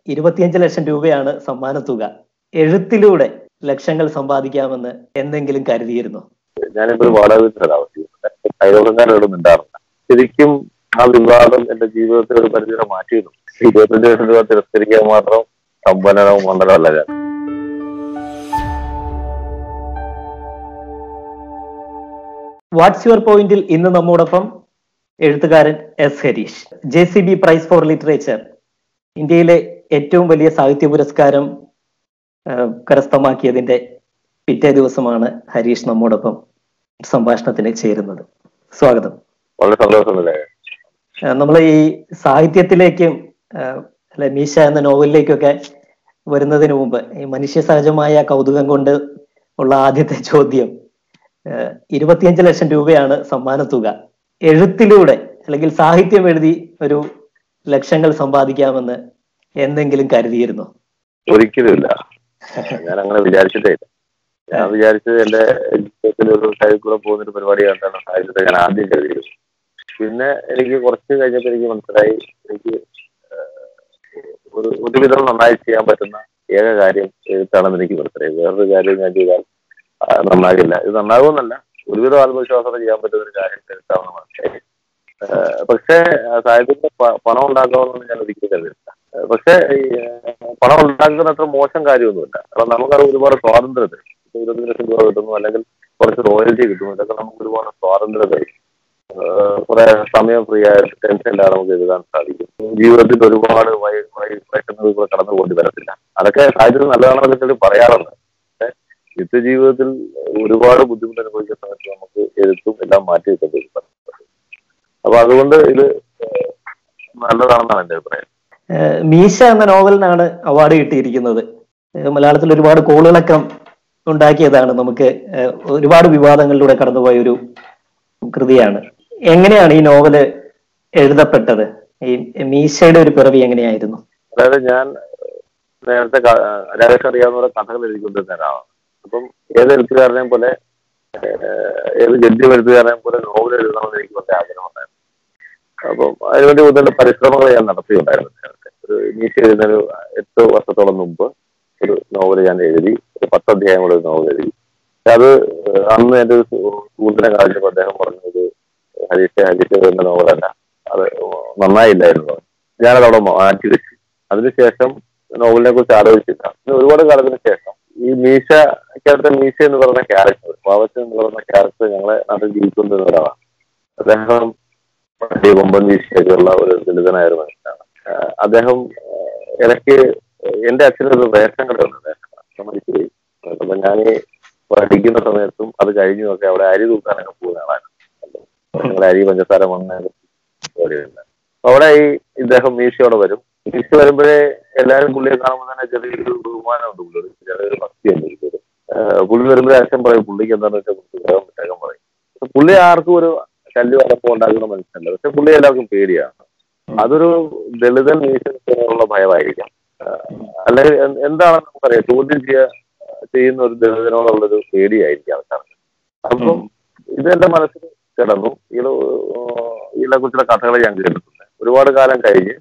ഇരുപത്തിയഞ്ച് ലക്ഷം രൂപയാണ് സമ്മാനത്തുക എഴുത്തിലൂടെ ലക്ഷങ്ങൾ സമ്പാദിക്കാമെന്ന് എന്തെങ്കിലും കരുതിയിരുന്നു ഞാനിപ്പോ ഒരു വാടക വീട്ടിലാണ് താമസിക്കുന്നത് അയൽവക്കക്കാരോട് മിണ്ടാറില്ല ശരിക്കും ആ വിവാദം എന്റെ ജീവിതത്തിൽ ഒരു പരിധിവരെ മാറ്റിയിരുന്നു ഇരുപത്തഞ്ച് ലക്ഷം രൂപ തിരസ്കരിക്കാൻ മാത്രം സമ്പന്നനവും മണ്ഡലമല്ല ഞാൻ വാട്സ് യുവർ പോയിന്റിൽ ഇന്ന് നമ്മോടൊപ്പം എഴുത്തുകാരൻ S Hareesh J C B prize for literature ഇന്ത്യയിലെ ഏറ്റവും വലിയ സാഹിത്യ പുരസ്കാരം ആ, കരസ്ഥമാക്കിയതിന്റെ പിറ്റേ ദിവസമാണ് ഹരീഷ് നമ്മോടൊപ്പം സംഭാഷണത്തിന് ചേരുന്നത് സ്വാഗതം വളരെ സന്തോഷമല്ലേ നമ്മൾ ഈ സാഹിത്യത്തിലേക്കും ആ, അല്ലെ മീശ എന്ന നോവലിലേക്കൊക്കെ വരുന്നതിന് മുമ്പ് ഈ മനുഷ്യ സഹജമായ കൗതുകം കൊണ്ട് ഉള്ള ആദ്യത്തെ ചോദ്യം ആ, ഇരുപത്തിയഞ്ച് ലക്ഷം രൂപയാണ് സമ്മാനത്തുക എഴുത്തിലൂടെ അല്ലെങ്കിൽ സാഹിത്യം എഴുതി ഒരു ലക്ഷങ്ങൾ സമ്പാദിക്കാമെന്ന് എന്തെങ്കിലും കരുതിയിരുന്നു ഒരിക്കലുമില്ല ഞാൻ അങ്ങനെ വിചാരിച്ചിട്ടേ ഇല്ല ഞാൻ വിചാരിച്ചത് എന്റെ ജീവിതത്തിൽ ഒരു സൈഡിൽ കൂടെ പോകുന്ന ഒരു പരിപാടി കണ്ടാണ് സാഹിത്യത്തെ ഞാൻ ആദ്യം കരുതിയത് പിന്നെ എനിക്ക് കുറച്ച് കഴിഞ്ഞപ്പോൾ എനിക്ക് മനസ്സിലായി എനിക്ക് ഏഹ്, ഒരു ഒരുവിധം നന്നായി ചെയ്യാൻ പറ്റുന്ന ഏക കാര്യം എഴുത്താണെന്ന് എനിക്ക് മനസ്സിലായി വേറൊരു കാര്യം ഞാൻ ചെയ്താൽ ആ, നന്നാകില്ല ഇത് നന്നാകുമെന്നല്ല ഒരുവിധം ആത്മവിശ്വാസത്തോടെ ചെയ്യാൻ പറ്റുന്ന ഒരു കാര്യം എഴുത്താണെന്ന് മനസ്സിലായി ഏഹ്, പക്ഷേ ആ, സാഹിത്യത്തിൽ പ- പണം ഉണ്ടാക്കാമെന്നൊന്നും ഞാൻ ഒരിക്കലും കരുതിയില്ല ഏഹ്, പക്ഷേ ഈ, ഏഹ്, പണം ഉണ്ടാക്കുന്ന അത്ര മോശം കാര്യമൊന്നുമില്ല കാരണം നമുക്കത് ഒരുപാട് സ്വാതന്ത്ര്യം തരും ഇപ്പൊ ഇരുപത്തഞ്ച് ലക്ഷം രൂപ കിട്ടുന്നു അല്ലെങ്കിൽ കുറച്ച് റോയൽറ്റി കിട്ടുന്നു ഇതൊക്കെ നമുക്ക് ഒരുപാട് സ്വാതന്ത്ര്യം തരും ഏഹ്, കുറെ സമയം ഫ്രീ ആയിട്ട് ടെൻഷൻ ഇല്ലാതെ നമുക്ക് എഴുതാൻ സാധിക്കും ജീവിതത്തിൽ ഒരുപാട് വൈ വൈ വൈഷമ്യങ്ങൾ കൂടെ കടന്നു പോണ്ടി വരത്തില്ല അതൊക്കെ സാഹചര്യം നല്ലതാണെന്നൊക്കെ ചിലർ പറയാറുണ്ട് പക്ഷേ നിത്യ ജീവിതത്തിൽ ഒരുപാട് ബുദ്ധിമുട്ട് അനുഭവിക്കുന്ന സമയത്ത് നമുക്ക് എഴുത്തും എല്ലാം മാറ്റി വെക്കേണ്ടി വരും അപ്പൊ അതുകൊണ്ട് ഇത് ഏഹ്, നല്ലതാണെന്നാണ് എന്റെ അഭിപ്രായം ഏഹ് മീശ എന്ന നോവലിനാണ് അവാർഡ് കിട്ടിയിരിക്കുന്നത് ഏഹ് മലയാളത്തിൽ ഒരുപാട് കോളിളക്കം ഉണ്ടാക്കിയതാണ് നമുക്ക് ഏഹ് ഒരുപാട് വിവാദങ്ങളിലൂടെ കടന്നുപോയ ഒരു കൃതിയാണ് എങ്ങനെയാണ് ഈ നോവല് എഴുതപ്പെട്ടത് ഈ മീശയുടെ ഒരു പിറവി എങ്ങനെയായിരുന്നു അതായത് ഞാൻ നേരത്തെ ക- രാകേഷ് അറിയാവുന്ന പോലെ കഥകൾ എഴുതിക്കൊണ്ടിരുന്ന ഒരാളാണ് അപ്പം ഏത് എഴുത്തുകാരനെയും പോലെ ഏഹ്, ഏത് ഗദ്യം എഴുത്തുകാരനെയും പോലെ നോവൽ എഴുതണമെന്ന് എനിക്ക് വളരെ ആഗ്രഹമുണ്ടായിരുന്നു അപ്പം അതിനുവേണ്ടി കൂടുതൽ പരിശ്രമങ്ങൾ ഞാൻ നടത്തിയിട്ടുണ്ടായിരുന്നു നേരത്തെ ഒരു ഇനീഷ്യ എഴുതുന്ന ഒരു എട്ട് വർഷത്തോളം മുമ്പ് ഒരു നോവൽ ഞാൻ എഴുതി ഒരു പത്ത് അധ്യായമുള്ള ഒരു നോവൽ എഴുതി പക്ഷെ അത് ഏഹ്, അന്ന് എൻ്റെ ഒരു സു- സുഹൃത്തിനെ കാണിച്ചപ്പോൾ അദ്ദേഹം പറഞ്ഞത് ഹരീഷ് ഹരീഷ് എഴുതുന്ന നോവലല്ല അത് നന്നായില്ലായിരുന്നു ഞാനത് അവിടെ മാറ്റി വെച്ചു അതിനുശേഷം നോവലിനെ കുറിച്ച് ആലോചിച്ചില്ല പിന്നെ ഒരുപാട് കാലത്തിന് ശേഷം ഈ മീശ അവിടുത്തെ മീശ എന്ന് പറയുന്ന ക്യാരക്ടർ ബാബച്ചൻ എന്ന് പറയുന്ന ക്യാരക്ടർ ഞങ്ങളെ നാട്ടിൽ ജീവിക്കൊണ്ടിരുന്ന ഒരാളാണ് അദ്ദേഹം ഈ കൊമ്പൻ വീശിയൊക്കെയുള്ള ഒരു ദളിതനായ ഒരു മനുഷ്യനാണ് ആഹ് അദ്ദേഹം ആഹ് ഇടയ്ക്ക് എന്റെ അച്ഛനൊരു റേഷൻ കടയുണ്ട് റേഷൻ കട അച്ഛൻ മരിച്ചുപോയി അപ്പൊ ഞാൻ പഠിക്കുന്ന സമയത്തും അത് കഴിഞ്ഞും ഒക്കെ അവിടെ അരി തൂക്കാനൊക്കെ പോകുന്ന ആളാണ് ഞങ്ങൾ അരി പഞ്ചസാര മണ്ണ് പരിപാടിയുണ്ട് അപ്പൊ അവിടെ ഈ ഇദ്ദേഹം മീശയോടെ വരും മീശ വരുമ്പോഴേ എല്ലാവരും പുള്ളിയെ കാണുമ്പോൾ തന്നെ ചെറിയൊരു ബഹുമാനമുണ്ട് പുള്ളിയോട് ചെറിയൊരു ഭക്തിയുണ്ട് പുള്ളിയോട് ആഹ് പുള്ളി വരുമ്പോഴേ അച്ഛൻ പറയും പുള്ളിക്ക് എന്താണെന്ന് വെച്ചാൽ പുള്ളി വേഗം വേഗം പറയും അപ്പൊ പുള്ളി ആർക്കും ഒരു ശല്യം അടക്കം ഉണ്ടാക്കുന്ന മനുഷ്യനല്ല പക്ഷെ പുള്ളി എല്ലാവർക്കും പേടിയാണ് അതൊരു ദളിതൻ മീശനുള്ള ഭയമായിരിക്കാം ആഹ് അല്ലെങ്കിൽ എന്ത് എന്താണെന്ന് നമുക്കറിയാം ചോദ്യം ചെയ്യാ ചെയ്യുന്ന ഒരു ദളിതനോടുള്ളൊരു പേടിയായിരിക്കും ആൾക്കാർക്ക് അപ്പം ഇത് എന്റെ മനസ്സിൽ കിടന്നു ഇത് ഇതിനെ കുറിച്ചുള്ള കഥകൾ ഞാൻ കേട്ടിട്ടുണ്ട് ഒരുപാട് കാലം കഴിഞ്ഞ്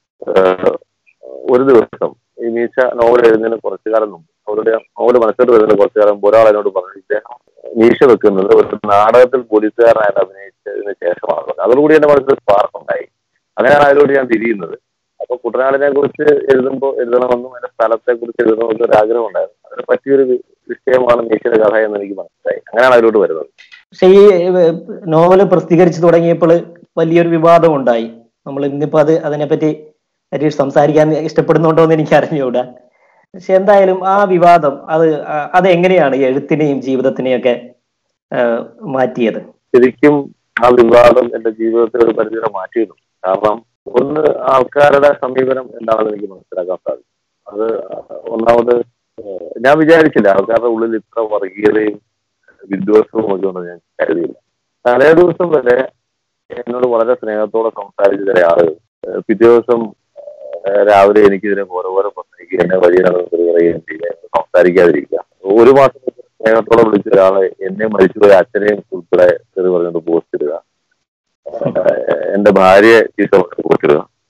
ഏഹ്, ഒരു ദിവസം ഈ മീശ നോവൽ എഴുതുന്നതിന് കുറച്ചു കാലം മുമ്പ് അവരുടെ നോവൽ മനസ്സിലോട്ട് വരുന്നതിന് കുറച്ചു കാലം മുമ്പ് ഒരാൾ എന്നോട് പറഞ്ഞു ഇദ്ദേഹം മീശ വെക്കുന്നത് ഒരു നാടകത്തിൽ പോലീസുകാരനായിട്ട് അഭിനയിച്ചതിന് ശേഷമാണ് പറഞ്ഞത് അതോടുകൂടി എന്റെ മനസ്സിൽ സ്പാർക്ക് ഉണ്ടായി അങ്ങനെയാണ് അതിലൂടെ ഞാൻ തിരിയുന്നത് അപ്പൊ കുട്ടനാടിനെ കുറിച്ച് എഴുതുമ്പോൾ എഴുതണമെന്നും അതിന്റെ സ്ഥലത്തെ കുറിച്ച് എഴുതണമെന്നും ഒരു ആഗ്രഹം ഉണ്ടായിരുന്നു അതിന് പറ്റിയൊരു വി- വിഷയമാണ് മീശയുടെ കഥ എന്ന് എനിക്ക് മനസ്സിലായി അങ്ങനെയാണ് അതിലോട്ട് വരുന്നത് പക്ഷെ ഈ ഏഹ്, നോവല് പ്രസിദ്ധീകരിച്ചു തുടങ്ങിയപ്പോൾ വലിയൊരു വിവാദം ഉണ്ടായി നമ്മൾ ഇന്നിപ്പോ അത് അതിനെപ്പറ്റി ഹരീഷ് സംസാരിക്കാൻ ഇഷ്ടപ്പെടുന്നുണ്ടോ എന്ന് എനിക്ക് അറിഞ്ഞുകൂടാ പക്ഷെ എന്തായാലും ആ വിവാദം അത് ആ- അത് എങ്ങനെയാണ് ഈ എഴുത്തിനെയും ജീവിതത്തിനെയും ഒക്കെ ഏഹ്, മാറ്റിയത് ശരിക്കും ആ വിവാദം എന്റെ ജീവിതത്തിൽ ഒരു പരിധിവരെ മാറ്റിയിരുന്നു കാരണം ഒന്ന് ആൾക്കാരുടെ സമീപനം എന്താണെന്ന് എനിക്ക് മനസ്സിലാക്കാൻ സാധിക്കും അത് ഒന്നാമത് ഏഹ് ഞാൻ വിചാരിച്ചില്ല ആൾക്കാരുടെ ഉള്ളിൽ ഇത്ര വർഗീയതയും വിദ്വേഷവും ഒക്കെ ഉണ്ടെന്ന് ഞാൻ കരുതിയില്ല തലേ ദിവസം വരെ എന്നോട് വളരെ സ്നേഹത്തോടെ സംസാരിച്ച ചില ആളുകൾ ഏഹ് പിറ്റേ ദിവസം ഏഹ് രാവിലെ എനിക്കിതിനെ ഓരോ ഓരോ പ്രസംഗിക്കുക എന്നെ വഴി നടന്നു പറയുകയും ചെയ്യുക സംസാരിക്കാതിരിക്കുക ഒരു മാസം മുമ്പ് സ്നേഹത്തോടെ വിളിച്ച ഒരാളെ എന്നെ മരിച്ചുപോയ അച്ഛനെയും ഉൾപ്പെടെ തെറി പറഞ്ഞുകൊണ്ട് പോസ്റ്റ് ഇടുക ഏഹ് എന്റെ ഭാര്യയെ ചീത്ത പറഞ്ഞ് പോസ്റ്റ് ഇടുക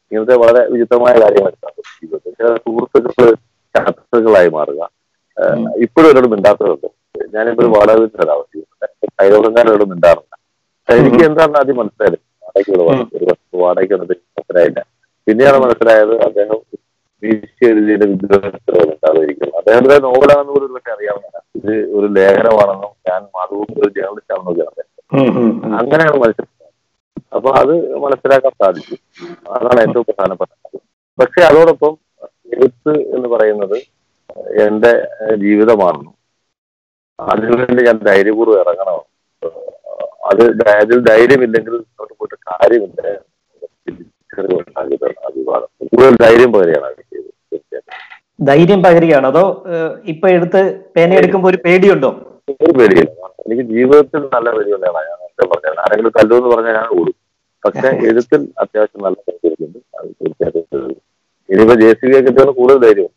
ഇങ്ങനത്തെ വളരെ വിചിത്രമായ കാര്യങ്ങളൊക്കെ ജീവിതത്തിൽ ചില സുഹൃത്തുക്കൾ ശത്രുക്കളായി മാറുക ഉം. ഇപ്പോഴും ഒരാളും മിണ്ടാത്തതുണ്ട് ഞാനിപ്പോ ഒരു വാടക വീട്ടിലാണ് താമസിക്കുന്നത് അയലോകക്കാരോട് മിണ്ടാറില്ല എനിക്ക് എന്താണ് ആദ്യം മനസ്സിലായത് വാടകയ്ക്ക് ഇവിടെ വന്നു ഒരു വർഷം വാടകയ്ക്ക് വന്നിട്ട് മനസ്സിലായില്ല പിന്നെയാണ് മനസ്സിലായത് അദ്ദേഹം വീഴ്ച എഴുതിയുടെ വിദ്യാഭ്യാസത്തിലോ ഉണ്ടാകുമായിരിക്കും അദ്ദേഹത്തിന്റെ നോവലാണെന്ന് പോലും പക്ഷെ അറിയാവുന്നതാണ് ഇത് ഒരു ലേഖനമാണെന്നും ഞാൻ മാധവും ഒരു ജേർണലിസ്റ്റ് ആണെന്നൊക്കെയാണ് അദ്ദേഹം ഉം, ഉം, ഉം. അങ്ങനെയാണ് മനസ്സിലാക്കുന്നത് അപ്പൊ അത് മനസ്സിലാക്കാൻ സാധിച്ചു അതാണ് ഏറ്റവും പ്രധാനപ്പെട്ട കാര്യം പക്ഷെ അതോടൊപ്പം എഴുത്ത് എന്ന് പറയുന്നത് എന്റെ ഏഹ്, ജീവിതമാണെന്നും അതിനുവേണ്ടി ഞാൻ ധൈര്യപൂർവ്വം ഇറങ്ങണം അത് ധൈ- അതിൽ ധൈര്യമില്ലെങ്കിൽ അവിടെ പോയിട്ട് കാര്യമില്ല തിരിച്ചറിവുണ്ടാക്കിയതാണ് ആ വിവാദം കൂടുതൽ ധൈര്യം പകരെയാണ് അത് ചെയ്തത് തീർച്ചയായിട്ടും ധൈര്യം പകരുകയാണ് അതോ ഏഹ്, ഇപ്പൊ എടുത്ത് പേനയെടുക്കുമ്പോ ഒരു പേടിയുണ്ടോ ഒരു പേടിയില്ല എനിക്ക് ജീവിതത്തിൽ നല്ല പേടിയുള്ളതാണ് ഞാൻ നേരത്തെ പറഞ്ഞത് ആരെങ്കിലും തല്ലു എന്ന് പറഞ്ഞാൽ ഞാൻ ഓടും പക്ഷെ എഴുത്തിൽ അത്യാവശ്യം നല്ല പേടിയുണ്ട് അത് തീർച്ചയായിട്ടും ഇനിയിപ്പോ ജെ സി ബി ഒക്കെ കിട്ടിയാൽ കൂടുതൽ ധൈര്യം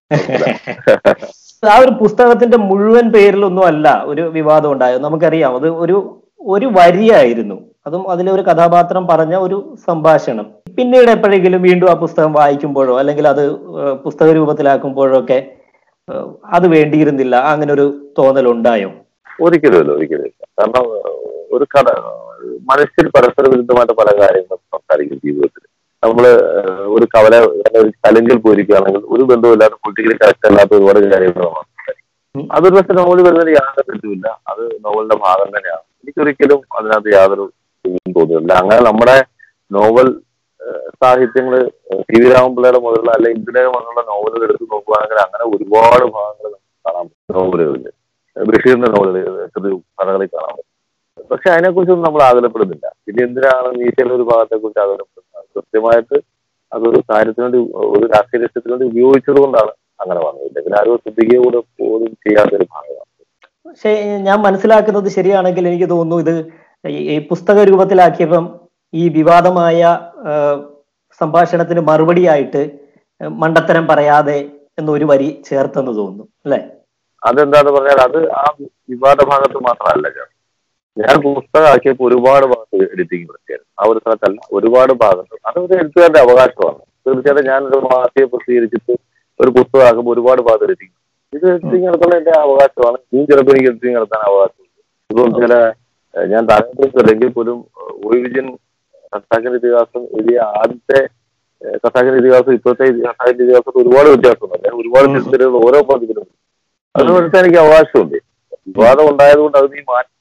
ആ ഒരു പുസ്തകത്തിന്റെ മുഴുവൻ പേരിലൊന്നും അല്ല ഒരു വിവാദം ഉണ്ടായത് നമുക്കറിയാം അത് ഒരു ഒരു വരിയായിരുന്നു അതും അതിലെ ഒരു കഥാപാത്രം പറഞ്ഞ ഒരു സംഭാഷണം പിന്നീട് എപ്പോഴെങ്കിലും വീണ്ടും ആ പുസ്തകം വായിക്കുമ്പോഴോ അല്ലെങ്കിൽ അത് ഏഹ്, പുസ്തക രൂപത്തിലാക്കുമ്പോഴോ ഒക്കെ ഏഹ്, അത് വേണ്ടിയിരുന്നില്ല അങ്ങനെ ഒരു തോന്നൽ ഉണ്ടായോ ഒരിക്കലുമില്ല ഒരിക്കലുമില്ല കാരണം ഏഹ്, ഒരു കട മനുഷ്യർ പരസ്പര വിരുദ്ധമായിട്ട് പല കാര്യങ്ങളും സംസാരിക്കും ജീവിതത്തിൽ നമ്മള് ഏഹ്, ഒരു കവല ഒരു കലിങ്കിൽ പോയിരിക്കുകയാണെങ്കിൽ ഒരു ബന്ധവുമില്ലാത്ത പൊളിറ്റിക്കലി കറക്റ്റ് അല്ലാത്ത ഒരുപാട് കാര്യങ്ങൾ നമ്മൾ സംസാരിക്കും ഉം. അതൊരു പക്ഷെ നോവൽ വരുന്നതിന് യാതൊരു തെറ്റുമില്ല അത് നോവലിന്റെ ഭാഗം തന്നെയാണ് എനിക്കൊരിക്കലും അതിനകത്ത് യാതൊരു ഇതും തോന്നുന്നില്ല അങ്ങനെ നമ്മുടെ നോവൽ ഏഹ്, സാഹിത്യങ്ങള് ടി വി രാമപിള്ളയുടെ മുതലുള്ള അല്ലെങ്കിൽ ഇന്ദിരയുടെ മുതലുള്ള നോവലുകൾ എടുത്ത് നോക്കുകയാണെങ്കിൽ അങ്ങനെ ഒരുപാട് ഭാഗങ്ങൾ നമുക്ക് കാണാൻ പറ്റും നോവലുകളിൽ ബഷീറിന്റെ നോവലുകൾ ചെറിയ കഥകളിൽ കാണാൻ പറ്റും പക്ഷെ അതിനെക്കുറിച്ചൊന്നും നമ്മൾ ആകുലപ്പെടുന്നില്ല പിന്നെ എന്തിനാണ് നീച്ചയുടെ ഒരു ഭാഗത്തെ കുറിച്ച് ആകുലപ്പെടുന്നത് കൃത്യമായിട്ട് അതൊരു കാര്യത്തിന് വേണ്ടി ഒരു രാഷ്ട്രീയ ലക്ഷ്യത്തിന് വേണ്ടി ഉപയോഗിച്ചത് കൊണ്ടാണ് അങ്ങനെ വന്നത് ഇല്ലെങ്കിൽ ആരും ശ്രദ്ധിക്കുക കൂടെ പോലും ചെയ്യാത്തൊരു ഭാഗമാണ് പക്ഷേ ഞാൻ മനസ്സിലാക്കുന്നത് ശരിയാണെങ്കിൽ എനിക്ക് തോന്നുന്നു ഇത് ഈ- ഈ പുസ്തക രൂപത്തിലാക്കിയപ്പം ഈ വിവാദമായ ആ, സംഭാഷണത്തിന് മറുപടിയായിട്ട് മണ്ടത്തരം പറയാതെ എന്നൊരു വരി ചേർത്തെന്ന് തോന്നുന്നു അല്ലെ അതെന്താന്ന് പറഞ്ഞാൽ അത് ആ വിവാദ ഭാഗത്ത് മാത്രമല്ല ഞാൻ ഞാൻ പുസ്തകമാക്കിയപ്പോൾ ഒരുപാട് ഭാഗത്ത് എഡിറ്റിംഗ് നടത്തിയായിരുന്നു ആ ഒരു സ്ഥലത്തല്ല ഒരുപാട് ഭാഗത്ത് അത് ഒരു എഴുത്തുകാരുടെ അവകാശമാണ് തീർച്ചയായിട്ടും ഞാനൊരു മാസിയെ പ്രസിദ്ധീകരിച്ചിട്ട് ഒരു പുസ്തകമാക്കുമ്പോൾ ഒരുപാട് ഭാഗത്ത് എഡിറ്റിംഗ് ഇത് എഡിറ്റിംഗ് നടത്തുന്ന എന്റെ അവകാശമാണ് നീ ചിലപ്പോൾ എനിക്ക് എഡിറ്റിംഗ് നടത്താൻ അവകാശമുണ്ട് ഇപ്പം ചില ഏഹ് ഞാൻ താല്പര്യത്തിലെങ്കിൽ പോലും ഏഹ് ഒ വിജയൻ കർഷകന്റെ ഇതിഹാസം എഴുതിയ ആദ്യത്തെ ഏഹ് കർഷകന്റെ ഇതിഹാസം ഇപ്പോഴത്തെ കർഷകന്റെ ഇതിഹാസത്തിൽ ഒരുപാട് വ്യത്യാസമുണ്ട് അദ്ദേഹം ഒരുപാട് ഉം. ചിന്തകൾ ഓരോ പതിപ്പിലും അത് എടുക്കാൻ എനിക്ക് അവകാശമുണ്ട് വിവാദം ഉണ്ടായതുകൊണ്ട് അത് നീ മാറ്റി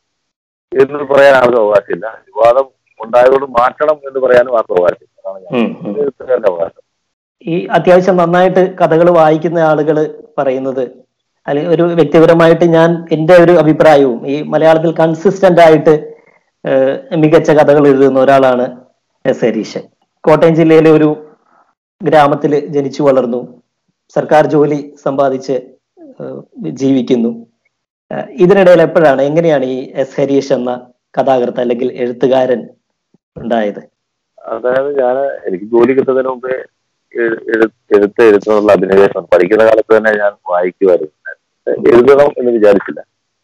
എന്ന് പറയാൻ ആർക്കും അവകാശമില്ല വിവാദം ഉണ്ടായതുകൊണ്ട് മാറ്റണം എന്ന് പറയാനും ആർക്കും അവകാശമില്ല അതാണ് ഞാൻ ഉം, ഉം. എഴുത്തുകാരന്റെ അവകാശം ഈ അത്യാവശ്യം നന്നായിട്ട് കഥകൾ വായിക്കുന്ന ആളുകൾ പറയുന്നത് അല്ലെങ്കിൽ ഒരു വ്യക്തിപരമായിട്ട് ഞാൻ എൻ്റെ ഒരു അഭിപ്രായവും ഈ മലയാളത്തിൽ കൺസിസ്റ്റന്റ് ആയിട്ട് ഏഹ്, മികച്ച കഥകൾ എഴുതുന്ന ഒരാളാണ് എസ് ഹരീഷൻ കോട്ടയം ജില്ലയിലെ ഒരു ഗ്രാമത്തിൽ ജനിച്ചു വളർന്നു സർക്കാർ ജോലി സമ്പാദിച്ച് ഏഹ്, ജീവിക്കുന്നു ഏഹ്, ഇതിനിടയിൽ എപ്പോഴാണ് എങ്ങനെയാണ് ഈ എസ് ഹരീഷ് എന്ന കഥാകൃത്ത് അല്ലെങ്കിൽ എഴുത്തുകാരൻ ഉണ്ടായത് അതായത് ഞാൻ എനിക്ക് ജോലി കിട്ടുന്നതിന് മുമ്പേ എഴു- എഴു- എഴുത്ത് എഴുത്തുന്നുള്ള അഭിനിവേശം പഠിക്കുന്ന കാലത്ത് തന്നെ ഞാൻ വായിക്കുമായിരുന്നു എഴുതണം എന്ന് വിചാരിച്ചില്ല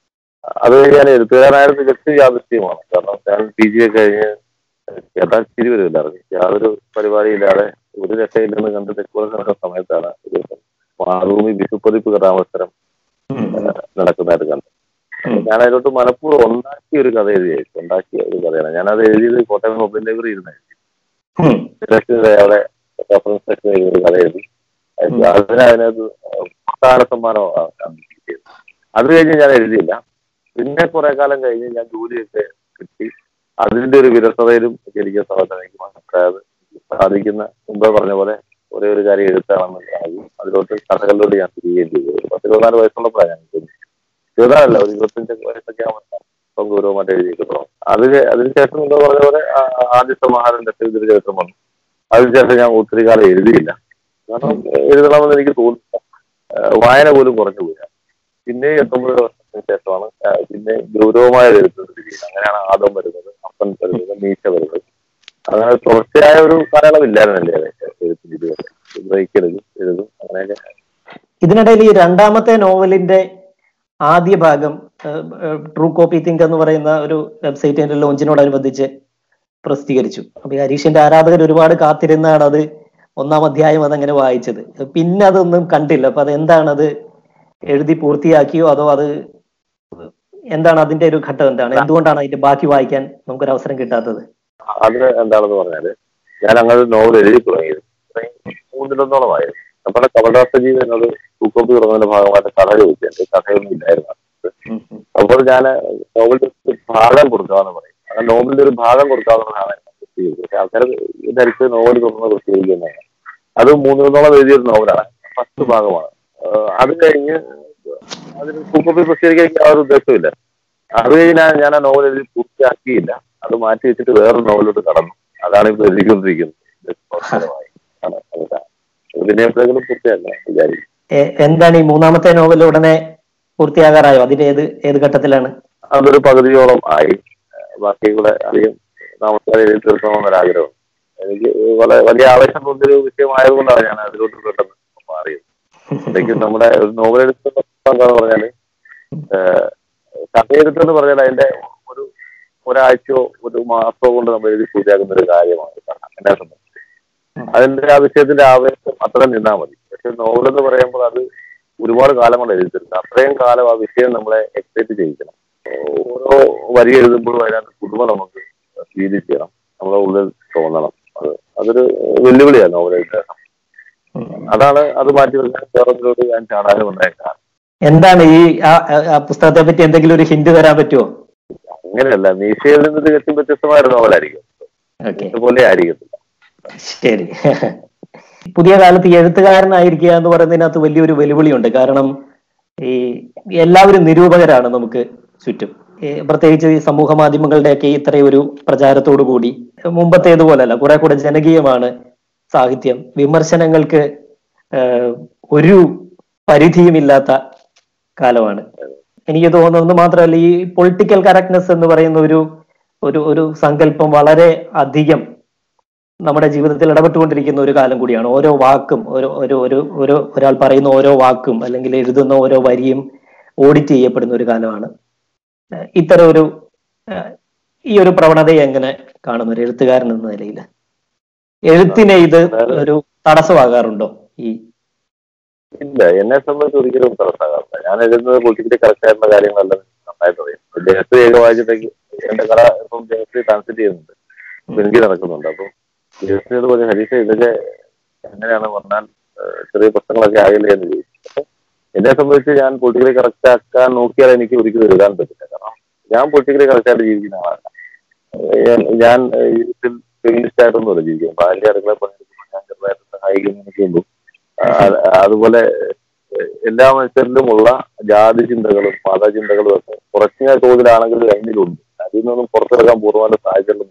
അത് ഞാൻ എഴുത്തുകാരനായിരുന്നു തികച്ചും യാദൃശ്യമാണ് കാരണം ഞാൻ പി ജി ഒക്കെ കഴിഞ്ഞ് കേട്ടാൽ ചിരി വരുമില്ലായിരുന്നു യാതൊരു പരിപാടിയില്ലാതെ ഒരു രക്ഷയില്ലെന്ന് കണ്ട് തെക്കുളം നടക്കുന്ന സമയത്താണ് ഒരു ദിവസം മാറൂമി വിഷുപ്പതിപ്പ് കഥാമത്സരം നടക്കുന്നതായിട്ട് കണ്ടത് ഉം. ഞാൻ അതിലോട്ട് മനഃപൂർവ്വം ഉണ്ടാക്കിയ ഒരു കഥ എഴുതിയായിരുന്നു ഉണ്ടാക്കിയ ഒരു കഥയാണ് ഞാനത് എഴുതിയത് കോട്ടയം മൊബൈൽ ലൈബ്രറി ഇരുന്ന് ഉം. സെലക്ട് അവിടെ റെഫറൻസ് സെക്ഷൻ എഴുതി ഒരു കഥ എഴുതി ഉം. അതിന് അതിനകത്ത് പ്രധാന സമ്മാനം ആ, ആ, കിട്ടിയത് അത് കഴിഞ്ഞ് ഞാൻ എഴുതിയില്ല പിന്നെ കുറെ കാലം കഴിഞ്ഞ് ഞാൻ ജോലിയൊക്കെ കിട്ടി അതിന്റെ ഒരു വിരസതയിലും എനിക്ക് സമയത്താണ് എനിക്ക് മനസ്സിലായത് സാധിക്കുന്ന മുമ്പേ പറഞ്ഞ പോലെ ഒരേ ഒരു കാര്യം എഴുത്താണെന്ന് ആയി അതിലോട്ട് കഥകളിലോട്ട് ഞാൻ തിരികെയും ചെയ്തു ഒരു പത്ത് ഇരുപത്തിനാല് വയസ്സുള്ളപ്പോഴാണ് ഞാൻ ഇത് ഇരുപതാറല്ല ഒരു ഇരുപത്തഞ്ച് വയസ്സൊക്കെ ആവുമ്പോൾ ഇപ്പം ഗൗരവമായിട്ട് എഴുതിയിട്ടുള്ളൂ അത് കഴി- അതിനുശേഷം നിങ്ങൾ പറഞ്ഞ പോലെ ആ- ആ ആദ്യ സമാഹാരം ദശരഥ ചരിത്രം വന്നു അതിനുശേഷം ഞാൻ ഒത്തിരി കാലം എഴുതിയില്ല കാരണം എഴുതണമെന്ന് എനിക്ക് തോന്നുന്നില്ല ആ, വായന പോലും കുറഞ്ഞു പോയി പിന്നെ എത്തൊമ്പത് വർഷത്തിന് ശേഷമാണ് ആ, പിന്നെ ഗൗരവമായ ഒരു എഴുത്ത് തിരിയുന്നത് അങ്ങനെയാണ് ആദം വരുന്നത് അപ്പൻ വരുന്നത് മീശ വരുന്നത് അങ്ങനെ തുടർച്ചയായ ഒരു കാലയളവില്ലായിരുന്നല്ലേ അത് എഴുത്തിന് ഇതുവരെ ബ്രേക്ക് എടുക്കും എഴുതും അങ്ങനെയൊക്കെ ഇതിനിടയിൽ ഈ രണ്ടാമത്തെ നോവലിന്റെ ആദ്യ ഭാഗം ട്രൂ കോപ്പി തിങ്ക് എന്ന് പറയുന്ന ഒരു വെബ്സൈറ്റിന്റെ ലോഞ്ചിനോടനുബന്ധിച്ച് പ്രസിദ്ധീകരിച്ചു അപ്പൊ ഈ ഹരീഷിന്റെ ആരാധകർ ഒരുപാട് കാത്തിരുന്നാണ് അത് ഒന്നാം അധ്യായം അതങ്ങനെ വായിച്ചത് പിന്നെ അതൊന്നും കണ്ടില്ല അപ്പൊ അത് എന്താണ് അത് എഴുതി പൂർത്തിയാക്കിയോ അതോ അത് എന്താണ് അതിന്റെ ഒരു ഘട്ടം എന്താണ് എന്തുകൊണ്ടാണ് അതിന്റെ ബാക്കി വായിക്കാൻ നമുക്കൊരു അവസരം കിട്ടാത്തത് അത് എന്താണെന്ന് പറഞ്ഞാല് ഞാൻ അങ്ങനെ ഒരു നോവൽ എഴുതി തുടങ്ങിയത് മൂന്നിലൊന്നോളമായിരുന്നു നമ്മുടെ കവടാസജി എന്നത് തൂക്കോപ്പി തുടങ്ങുന്നതിന്റെ ഭാഗമായിട്ട് കഥ ചോദിച്ചിട്ടുണ്ട് കഥയൊന്നും ഇല്ലായിരുന്നു ഉം, ഉം. അപ്പോൾ ഞാൻ നോവലിന്റെ ഒരു ഭാഗം കൊടുക്കാമെന്ന് പറയും ആ നോവലിന്റെ ഒരു ഭാഗം കൊടുക്കാവുന്നതാണ് ഞാൻ പ്രസിദ്ധീകരിച്ചത് പക്ഷെ ആൾക്കാർ ധരിച്ച് നോവൽ തുറന്ന് പ്രസിദ്ധീകരിക്കുന്നതാണ് അത് മൂന്നിലൊന്നോളം എഴുതിയൊരു നോവലാണ് ഫസ്റ്റ് ഭാഗമാണ് ആഹ് അത് കഴിഞ്ഞ് അതിന് സൂപ്പർ പ്രസിദ്ധീകരിക്കാൻ എനിക്ക് ആ ഒരു ഉദ്ദേശമില്ല അത് കഴിഞ്ഞ് ഞാൻ ഞാൻ ആ നോവൽ എഴുതി പൂർത്തിയാക്കിയില്ല അത് മാറ്റി വെച്ചിട്ട് വേറൊരു നോവലോട്ട് കടന്നു അതാണ് ഇപ്പോൾ എഴുതിക്കൊണ്ടിരിക്കുന്നത് ഇത് അവസാനമായി. ആണ് അതാണ്. അത് പിന്നെ എപ്പോഴെങ്കിലും പൂർത്തിയാക്കണം വിചാരിക്കും എ- എന്താണ് ഈ മൂന്നാമത്തെ നോവൽ ഉടനെ പൂർത്തിയാകാറായോ അതിന്റെ ഏത് ഏത് ഘട്ടത്തിലാണ് അതൊരു പകുതിയോളം ആയി ഏഹ് ബാക്കി കൂടെ അധികം താമസിക്കാതെ എഴുതി തീർക്കണമെന്നൊരാഗ്രഹം എനിക്ക് വളരെ വലിയ ആവേശം തോന്നിയൊരു വിഷയമായതുകൊണ്ടാണ് ഞാൻ അതിലോട്ട് പെട്ടെന്ന് മാറിയത് ശരിക്കും നമ്മുടെ ഒരു നോവൽ എഴുത്തുന്ന എന്താന്ന് പറഞ്ഞാല് ഏഹ് കഥയെഴുത്തെന്ന് പറഞ്ഞാൽ അതിന്റെ ഒരു ഒരാഴ്ചയോ ഒരു മാസമോ കൊണ്ട് നമ്മൾ എഴുതി പൂർത്തിയാക്കുന്ന ഒരു കാര്യമാണ് കഥ എന്നെ സംബന്ധിച്ച് അതിന്റെ ആ വിഷയത്തിന്റെ ആവേശം അത്ര നിന്നാൽ മതി പക്ഷെ നോവൽ എന്ന് പറയുമ്പോൾ അത് ഒരുപാട് കാലം കൊണ്ട് എഴുതിയിട്ടുണ്ട് അത്രയും കാലം ആ വിഷയം നമ്മളെ എക്സൈറ്റ് ചെയ്യിക്കണം ഓരോ വരി എഴുതുമ്പോഴും അതിനകത്ത് പുതുമ നമുക്ക് ഫീൽ ചെയ്യണം നമ്മുടെ ഉള്ളിൽ തോന്നണം അത് അതൊരു വെല്ലുവിളിയാണ് നോവൽ എഴുതാൻ അതാണ് അത് മാറ്റി വെക്കാൻ വേറൊന്നിലോട്ട് ഞാൻ ചാടാനും ഉണ്ടായേക്കാം എന്താണ് ഈ ആ- ആ- ആ പുസ്തകത്തെ പറ്റി എന്തെങ്കിലും ഒരു ഹിന്റ് തരാൻ പറ്റുമോ അങ്ങനെയല്ല മീശയിൽ നിന്ന് തികച്ചും വ്യത്യസ്തമായ ഒരു നോവലായിരിക്കും ഓക്കെ ഇതുപോലെ ആയിരിക്കത്തില്ല ശരി പുതിയ കാലത്ത് ഈ എഴുത്തുകാരനായിരിക്കുക എന്ന് പറയുന്നതിനകത്ത് വലിയൊരു വെല്ലുവിളിയുണ്ട് കാരണം ഈ എല്ലാവരും നിരൂപകരാണ് നമുക്ക് ചുറ്റും ഈ പ്രത്യേകിച്ച് ഈ സമൂഹ മാധ്യമങ്ങളുടെയൊക്കെ ഇത്രയും ഒരു പ്രചാരത്തോടു കൂടി മുമ്പത്തേതുപോലല്ല കുറെ കൂടെ ജനകീയമാണ് സാഹിത്യം വിമർശനങ്ങൾക്ക് ഏഹ്, ഒരു പരിധിയുമില്ലാത്ത കാലമാണ് എനിക്ക് തോന്നുന്നത് മാത്രമല്ല ഈ പൊളിറ്റിക്കൽ കറക്റ്റ്നെസ് എന്ന് പറയുന്ന ഒരു ഒരു ഒരു സങ്കല്പം വളരെ അധികം നമ്മുടെ ജീവിതത്തിൽ ഇടപെട്ടുകൊണ്ടിരിക്കുന്ന ഒരു കാലം കൂടിയാണ് ഓരോ വാക്കും ഒരു ഒരു ഒരു ഒരു ഒരാൾ പറയുന്ന ഓരോ വാക്കും അല്ലെങ്കിൽ എഴുതുന്ന ഓരോ വരിയും ഓഡിറ്റ് ചെയ്യപ്പെടുന്ന ഒരു കാലമാണ് ഏഹ് ഇത്തരം ഒരു ഏഹ് ഈ ഒരു പ്രവണതയെ എങ്ങനെ കാണുന്നു ഒരു എഴുത്തുകാരൻ എന്ന നിലയിൽ എഴുത്തിനെ ഇത് ഒരു തടസ്സമാകാറുണ്ടോ ഈ ഇല്ല എന്നെ സംബന്ധിച്ച് ഒരിക്കലും തടസ്സമാകാറില്ല ഞാൻ എഴുതുന്നത് പൊളിറ്റിക്കലി കറക്റ്റ് ആയിട്ടുള്ള കാര്യങ്ങളെല്ലാം നന്നായിട്ട് അറിയാം ജയശ്രീ ഒക്കെ വായിച്ചിട്ടേക്ക് എന്റെ കട ഇപ്പം ജയശ്രീ ട്രാൻസ്ലേറ്റ് ചെയ്യുന്നുണ്ട് അപ്പൊ എനിക്ക് നടക്കുന്നുണ്ട് അപ്പം ജയശ്രീയോട് പറഞ്ഞു ഹരീഷ് ഇതൊക്കെ എങ്ങനെയാണ് പറഞ്ഞാൽ ഏഹ് ചെറിയ പ്രശ്നങ്ങളൊക്കെ ആകില്ലേ എന്ന് ചോദിച്ചു അപ്പൊ എന്നെ സംബന്ധിച്ച് ഞാൻ പൊളിറ്റിക്കലി കറക്റ്റ് ആക്കാൻ നോക്കിയാൽ എനിക്ക് ഒരിക്കലും എഴുതാൻ പറ്റില്ല കാരണം ഞാൻ പൊളിറ്റിക്കലി കറക്റ്റ് ആയിട്ട് ജീവിക്കുന്ന ആളല്ല ഏഹ് ഞാൻ ജീവിതത്തിൽ ഫെമിനിസ്റ്റ് ആയിട്ടൊന്നുമല്ല ജീവിക്കുന്നത് ഭാര്യ അടുക്കള പണിയെടുക്കുമ്പോൾ ഞാൻ ചെറുതായിട്ട് സഹായിക്കുന്നതിനൊക്കെ ഉള്ളൂ ആ- അതുപോലെ ഏഹ് എല്ലാ മനുഷ്യരിലുമുള്ള ജാതി ചിന്തകളും മതചിന്തകളും ഒക്കെ കുറഞ്ഞ തോതിലാണെങ്കിൽ രണ്ടിലുണ്ട് അതിൽ നിന്നൊന്നും പുറത്തിറക്കാൻ പൂർണ്ണമായിട്ട് സാഹചര്യം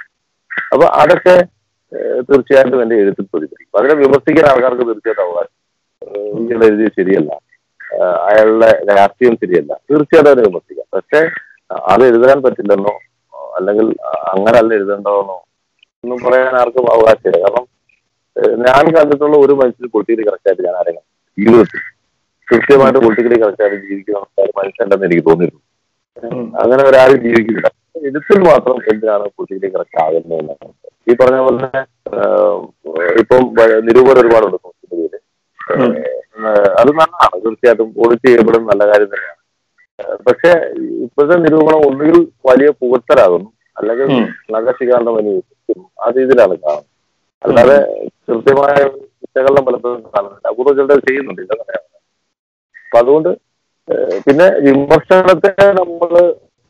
അപ്പൊ അതൊക്കെ ഏഹ് തീർച്ചയായിട്ടും എന്റെ എഴുത്തിൽ പ്രതിഫലിക്കും അതിനെ വിമർശിക്കാൻ ആൾക്കാർക്ക് തീർച്ചയായിട്ടും അവകാശം ഏഹ് ഇയാൾ എഴുതിയത് ശരിയല്ല ഏഹ് അയാളുടെ രാഷ്ട്രീയം ശരിയല്ല തീർച്ചയായിട്ടും അതിനെ വിമർശിക്കാം പക്ഷെ അത് എഴുതാൻ പറ്റില്ലെന്നോ അല്ലെങ്കിൽ അങ്ങനല്ല എഴുതേണ്ടതെന്നോ ഒന്നും പറയാൻ ആർക്കും അവകാശമില്ല കാരണം ഏഹ് ഞാൻ കണ്ടിട്ടുള്ള ഒരു മനുഷ്യന് പൊളിറ്റിക്കലി കറക്റ്റായിട്ട് ഞാൻ ആരെങ്കിലും ജീവിതത്തിൽ കൃത്യമായിട്ട് പൊളിറ്റിക്കലി കറക്റ്റായിട്ട് ജീവിക്കുന്ന ഒരു മനുഷ്യണ്ടെന്ന് എനിക്ക് തോന്നിയിട്ടുണ്ട് ഉം. അങ്ങനെ ഒരാളും ജീവിക്കില്ല എഴുത്തിൽ മാത്രം എന്തിനാണ് പൊളിറ്റിക്കലി കറക്റ്റ് ആകുന്നത് ഈ പറഞ്ഞ പോലെ ഏഹ്, ഇപ്പം വ- നിരൂപകർ ഒരുപാടുണ്ട് സോഷ്യൽ മീഡിയയിൽ ഉം. അത് നല്ലതാണ് തീർച്ചയായിട്ടും ഓഡിറ്റ് ചെയ്യപ്പെടുന്ന നല്ല കാര്യം തന്നെയാണ് ഏഹ്, പക്ഷെ ഇപ്പോഴത്തെ നിരൂപണം ഒന്നുകിൽ വലിയ പുകഴ്ത്തലാകുന്നു അല്ലെങ്കിൽ ഉം. നഗശികാന്തം വലിയ ആ രീതിയിലാണ് കാണുന്നത് അല്ലാതെ കൃത്യമായ വിശകലനം പലപ്പോഴും കാണുന്നില്ല അപൂർവ ചിലർ ചെയ്യുന്നുണ്ട് ഇതൊക്കെ അപ്പൊ അതുകൊണ്ട് ഏഹ്, പിന്നെ വിമർശനത്തെ നമ്മള്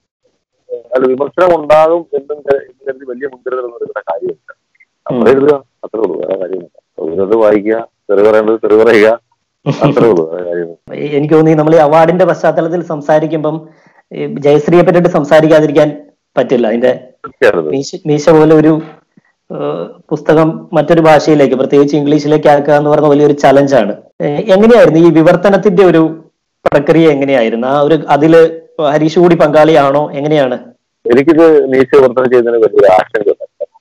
ഏഹ്, അല്ല വിമർശനം ഉണ്ടാകും എന്നും കരു- എന്ന് കരുതി വലിയ മുൻകരുതൽ ഒന്നും എടുക്കേണ്ട കാര്യമില്ല നമ്മൾ എഴുതുക അത്രേ ഉള്ളൂ വേറെ കാര്യമില്ല എഴുതുന്നത് വായിക്കുക തെറി പറയേണ്ടത് തെറി പറയുക അത്രേ ഉള്ളൂ വേറെ കാര്യമില്ല എനിക്ക് തോന്നി നമ്മൾ ഈ അവാർഡിന്റെ പശ്ചാത്തലത്തിൽ സംസാരിക്കുമ്പം ഈ ജയശ്രീയെ പറ്റിയിട്ട് സംസാരിക്കാതിരിക്കാൻ പറ്റില്ല അതിന്റെ തീർച്ചയായിട്ടും മീശ മീശ പോലെ ഒരു ഏഹ്, പുസ്തകം മറ്റൊരു ഭാഷയിലേക്ക് പ്രത്യേകിച്ച് ഇംഗ്ലീഷിലേക്ക് ആക്കുക എന്ന് പറഞ്ഞ വലിയൊരു ചലഞ്ചാണ് ഏഹ്, എങ്ങനെയായിരുന്നു ഈ വിവർത്തനത്തിന്റെ ഒരു പ്രക്രിയ എങ്ങനെയായിരുന്നു ആ ഒരു അതില് ഹരീഷ് കൂടി പങ്കാളിയാണോ എങ്ങനെയാണ് എനിക്കിത് നീച്ച വിവർത്തനം ചെയ്യുന്നതിന് വലിയൊരു ആശങ്ക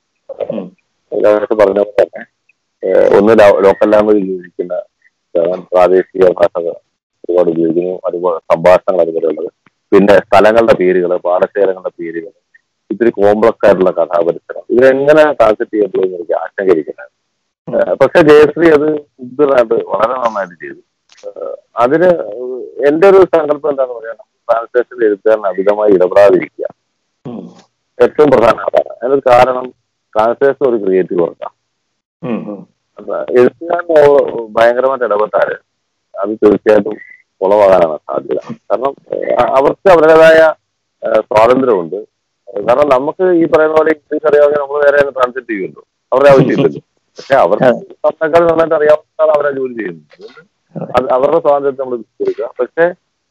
ഉം. നേരത്തെ പറഞ്ഞ പോലെ തന്നെ ഏഹ്, ഒന്ന് ലോ- ലോക്കൽ ലാംഗ്വേജ് ഉപയോഗിക്കുന്ന ഏഹ്, പ്രാദേശിക ഭാഷകൾ ഒരുപാട് ഉപയോഗിക്കുന്നു അതുപോലെ സംഭാഷണങ്ങൾ അതുപോലെയുള്ളത് പിന്നെ സ്ഥലങ്ങളുടെ പേരുകൾ പാടശേഖരങ്ങളുടെ പേരുകൾ ഇത്തിരി കോംപ്ലക്സ് ആയിട്ടുള്ള കഥാപരിസരം ഇതെങ്ങനെ ടാർഗറ്റ് ചെയ്യപ്പെടുമെന്ന് എനിക്ക് ആശങ്കരിക്കുന്നത് പക്ഷെ ജയശ്രീ അത് ഉഗ്രനായിട്ട് വളരെ നന്നായിട്ട് ചെയ്തു ഏഹ് അതിന് എന്റെ ഒരു സങ്കല്പം എന്താന്ന് പറയാൻ ട്രാൻസ്ലേഷൻ എഴുത്തുകാരൻ അമിതമായി ഇടപെടാതിരിക്കുക ഉം. ഏറ്റവും പ്രധാന അതാണ് അതിനൊരു കാരണം ട്രാൻസ്ലേഷൻ ഒരു ക്രിയേറ്റീവ് വർക്കാണ് ഉം. ഉം. അപ്പൊ എഴുത്തുകാരൻ ഓ- ഭയങ്കരമായിട്ട് ഇടപെട്ടാല് അത് തീർച്ചയായിട്ടും കുളമാകാനാണ് സാധ്യത കാരണം ഏഹ് അവർക്ക് അവരുടേതായ ഏഹ് സ്വാതന്ത്ര്യമുണ്ട് കാരണം നമുക്ക് ഈ പറയുന്ന പോലെ ഇംഗ്ലീഷ് അറിയാമെങ്കിൽ നമ്മൾ വേറെ ട്രാൻസ്ലേറ്റ് ചെയ്യുമല്ലോ അവരുടെ ആവശ്യമില്ലല്ലോ പക്ഷെ അവർക്ക് നമ്മളെക്കാൾ നന്നായിട്ട് അറിയാവുന്നതാണ് അവരെ ജോലി ചെയ്യുന്നത് അതുകൊണ്ട് അത് അവരുടെ സ്വാതന്ത്ര്യത്തെ നമ്മൾ കൊടുക്കുക പക്ഷെ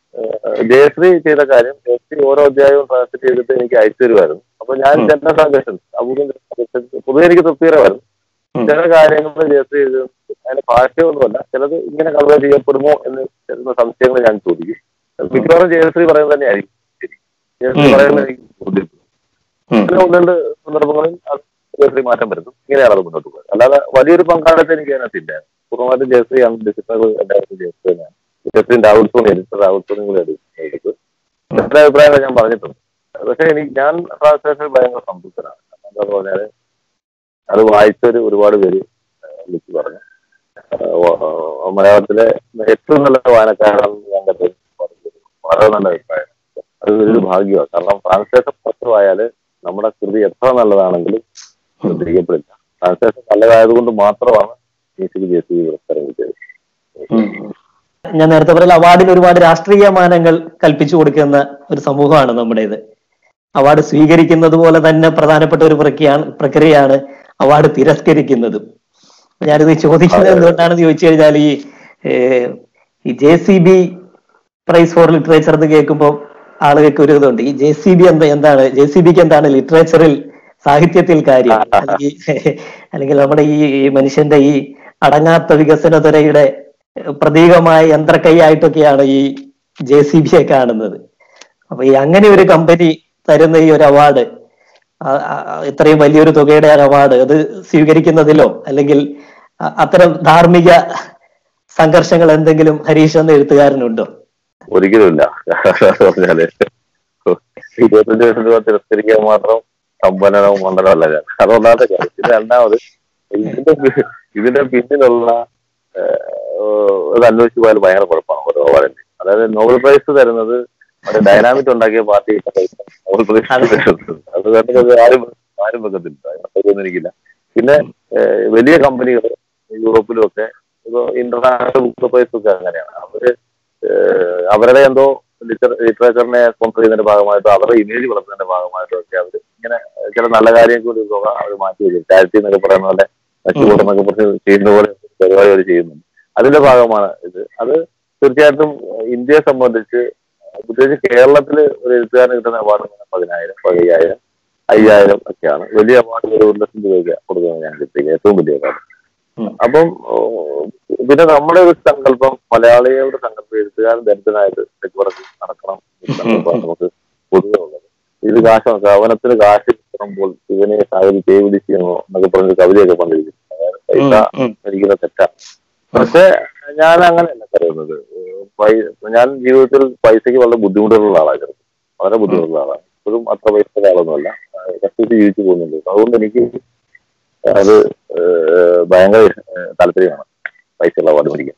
ഏഹ് ജയശ്രീ ചെയ്ത കാര്യം ജയശ്രീ ഓരോ അധ്യായവും ട്രാൻസ്ലേറ്റ് ചെയ്തിട്ട് എനിക്ക് അയച്ചു തരുമായിരുന്നു അപ്പൊ ഞാൻ ഉം. ജനറൽ സജഷൻസ് അപൂർവം സജഷൻസ് പൊതുവെ എനിക്ക് തൃപ്തികരമായിരുന്നു ഉം. ചില കാര്യങ്ങൾ ജയശ്രീ ചെയ്ത് അതിന്റെ ഭാഷയൊന്നുമല്ല ചിലത് ഇങ്ങനെ കൺവേ ചെയ്യപ്പെടുമോ എന്ന് എന്ന സംശയങ്ങൾ ഞാൻ ചോദിക്കും മിക്കവാറും ജയശ്രീ പറയുന്നത് തന്നെയായിരിക്കും ശരി ജയശ്രീ ഉം. പറയുന്നത് എനിക്ക് ബോധ്യപ്പെടും ഉം. ചില ഒന്ന് രണ്ട് സന്ദർഭങ്ങളിൽ അത് ജയശ്രീ മാറ്റം വരുത്തും ഇങ്ങനെയാണ് അത് മുന്നോട്ട് പോയത് അല്ലാതെ വലിയൊരു പങ്കാളിത്തം എനിക്ക് അതിനകത്തില്ല പൂർണ്ണമായിട്ടും ജയശ്രീ ആണ് ഡിസിപ്ലിനർ എല്ലാവർക്കും ജയശ്രീ തന്നെയാണ് ജയശ്രീ രാഹുൽ സോണി എഡിറ്റർ രാഹുൽ സോണി കൂടെ എടുത്ത് എന്റെ അഭിപ്രായങ്ങൾ ഞാൻ പറഞ്ഞിട്ടുണ്ട് പക്ഷെ എനിക്ക് ഞാൻ ട്രാൻസ്ലേഷൻ ഭയങ്കര സംതൃപ്തനാണ് എന്താന്ന് പറഞ്ഞാല് അത് വായിച്ചവര് ഒരുപാട് പേര് ഏഹ് വിളിച്ചു പറഞ്ഞു ഏഹ് വ- മലയാളത്തിലെ ഏറ്റവും നല്ല വായനക്കാരാണെന്ന് ഞാൻ കണ്ടത് വളരെ നല്ല അഭിപ്രായം അത് ഒരു ഭാഗ്യമാണ് കാരണം ട്രാൻസ്ലേഷൻ മോശമായാല് നമ്മുടെ കൃതി എത്ര നല്ലതാണെങ്കിലും ശ്രദ്ധിക്കപ്പെടില്ല ട്രാൻസ്ലേഷൻ നല്ലതായതുകൊണ്ട് മാത്രമാണ് മ്യൂസിക് ജെ സി പുരസ്കാരം കിട്ടിയത് ഉം. ഞാൻ നേരത്തെ പറഞ്ഞ അവാർഡിന് ഒരുപാട് രാഷ്ട്രീയ മാനങ്ങൾ കൽപ്പിച്ചു കൊടുക്കുന്ന ഒരു സമൂഹമാണ് നമ്മുടേത് അവാർഡ് സ്വീകരിക്കുന്നത് പോലെ തന്നെ പ്രധാനപ്പെട്ട ഒരു പ്രക്രിയയാണ് പ്രക്രിയയാണ് അവാർഡ് തിരസ്കരിക്കുന്നതും ഞാനിത് ചോദിക്കുന്നത് എന്തുകൊണ്ടാണെന്ന് ചോദിച്ചു കഴിഞ്ഞാൽ ഈ ഏഹ്, ഈ J C B prize for literature എന്ന് കേൾക്കുമ്പോൾ ആളുകൾക്ക് ഒരു ഇതുണ്ട് ഈ ജെ സി ബി എന്താ എന്താണ് ജെ സി ബിക്ക് എന്താണ് ലിറ്ററേച്ചറിൽ സാഹിത്യത്തിൽ കാര്യം അല്ലെങ്കിൽ അല്ലെങ്കിൽ നമ്മുടെ ഈ ഈ മനുഷ്യന്റെ ഈ അടങ്ങാത്ത വികസന ത്വരയുടെ പ്രതീകമായ യന്ത്രക്കൈയായിട്ടൊക്കെയാണ് ഈ ജെ സി ബിയെ കാണുന്നത് അപ്പൊ ഈ അങ്ങനെ ഒരു കമ്പനി തരുന്ന ഈ ഒരു അവാർഡ് ഇത്രയും വലിയൊരു തുകയുടെ ഒരു അവാർഡ് അത് സ്വീകരിക്കുന്നതിലോ അല്ലെങ്കിൽ അ- അത്തരം ധാർമ്മിക സംഘർഷങ്ങൾ എന്തെങ്കിലും ഹരീഷ് എന്ന എഴുത്തുകാരനുണ്ടോ ഒരിക്കലുമില്ല പറഞ്ഞാല് ഇരുപത്തഞ്ച് ലക്ഷം രൂപ തിരസ്കരിക്കാൻ മാത്രം സമ്പന്നനവും മണ്ഡലമല്ല ഞാൻ അതൊന്നാമത്തെ കാര്യം പിന്നെ രണ്ടാമത് ഇതിന്റെ പി- ഇതിന്റെ പിന്നിലുള്ള ഏഹ്, ഇത് അന്വേഷിച്ച് പോയാൽ ഭയങ്കര കുഴപ്പമാണ് ഓരോ അവാർഡിന്റെ അതായത് നോബൽ പ്രൈസ് തരുന്നത് മറ്റേ ഡൈനാമിക് ഉണ്ടാക്കിയ പാർട്ടി ഇട്ട പൈസ നോബൽ പ്രൈസ് തരുന്നത് അത് കണ്ടത് ആരും ആരും വെക്കത്തില്ല അതിനൊന്നും എനിക്കില്ല പിന്നെ ഏഹ്, വലിയ കമ്പനികൾ യൂറോപ്പിലും ഒക്കെ ഇപ്പൊ ഇന്റർനാഷണൽ ബുക്ക് പ്രൈസ് ഒക്കെ അങ്ങനെയാണ് അവര് ഏഹ് അവരുടെ എന്തോ ലിറ്റർ ലിറ്ററേച്ചറിനെ സ്പോൺസർ ചെയ്യുന്നതിന്റെ ഭാഗമായിട്ടോ അവരുടെ ഇമേജ് വളർത്തുന്നതിന്റെ ഭാഗമായിട്ടോ ഒക്കെ അവർ ഇങ്ങനെ ചില നല്ല കാര്യം കൂടി തുക അവർ മാറ്റി വയ്ക്കും ചാരിറ്റി എന്നൊക്കെ പറയുന്ന പോലെ നശിക്കൂട്ടം എന്നൊക്കെ പറഞ്ഞ് ചെയ്യുന്ന പോലെ പരിപാടി അവർ ചെയ്യുന്നുണ്ട് അതിന്റെ ഭാഗമാണ് ഇത് അത് തീർച്ചയായിട്ടും ഇന്ത്യയെ സംബന്ധിച്ച് പ്രത്യേകിച്ച് കേരളത്തിൽ ഒരു എഴുത്തുകാരന് കിട്ടുന്ന അവാർഡ് പതിനായിരം പതിനയ്യായിരം അയ്യായിരം ഒക്കെയാണ് വലിയ അവാർഡ് ഒരു ഒരു ലക്ഷം രൂപയ്ക്ക് കൊടുക്കുന്നത് ഞാൻ കിട്ടിയത് ഏറ്റവും വലിയ അവാർഡ് ഉം. അപ്പം ഓ, പിന്നെ നമ്മുടെ ഒരു സങ്കല്പം മലയാളികളുടെ സങ്കല്പം എഴുത്തുകാരൻ ദരിദ്രനായിട്ട് തെക്കുവടക്ക് നടക്കണം ഒരു സങ്കല്പമാണ് നമുക്ക് പൊതുവെ ഉള്ളത് ഇത് കാശ് കവനത്തിന് കാശ് കിട്ടുമ്പോൾ ഇവനെ സാഹചര്യം കൈ പിടിച്ചിരുന്നോ എന്നൊക്കെ പറഞ്ഞൊരു കവിതയൊക്കെ പണ്ടിരിക്കും അതായത് പൈസ ഉം, ഉം. ഭരിക്കുന്ന തെറ്റാണ് പക്ഷെ ഞാൻ അങ്ങനെയല്ല പറയുന്നത് ഏഹ് പൈ- ഞാൻ ജീവിതത്തിൽ പൈസയ്ക്ക് വളരെ ബുദ്ധിമുട്ടുള്ള ആളാണ് ചെറുപ്പം വളരെ ബുദ്ധിമുട്ടുള്ള ആളാണ് ഇപ്പോഴും അത്ര പൈസ ആളൊന്നുമല്ല ഏഹ് കഷ്ടിച്ച് ജീവിച്ചു പോകുന്നുണ്ട് അതുകൊണ്ട് എനിക്ക് അത് ഏഹ് ഭയങ്കര ഏഹ് താല്പര്യമാണ് പൈസയുള്ള അവാർഡ് മേടിക്കാൻ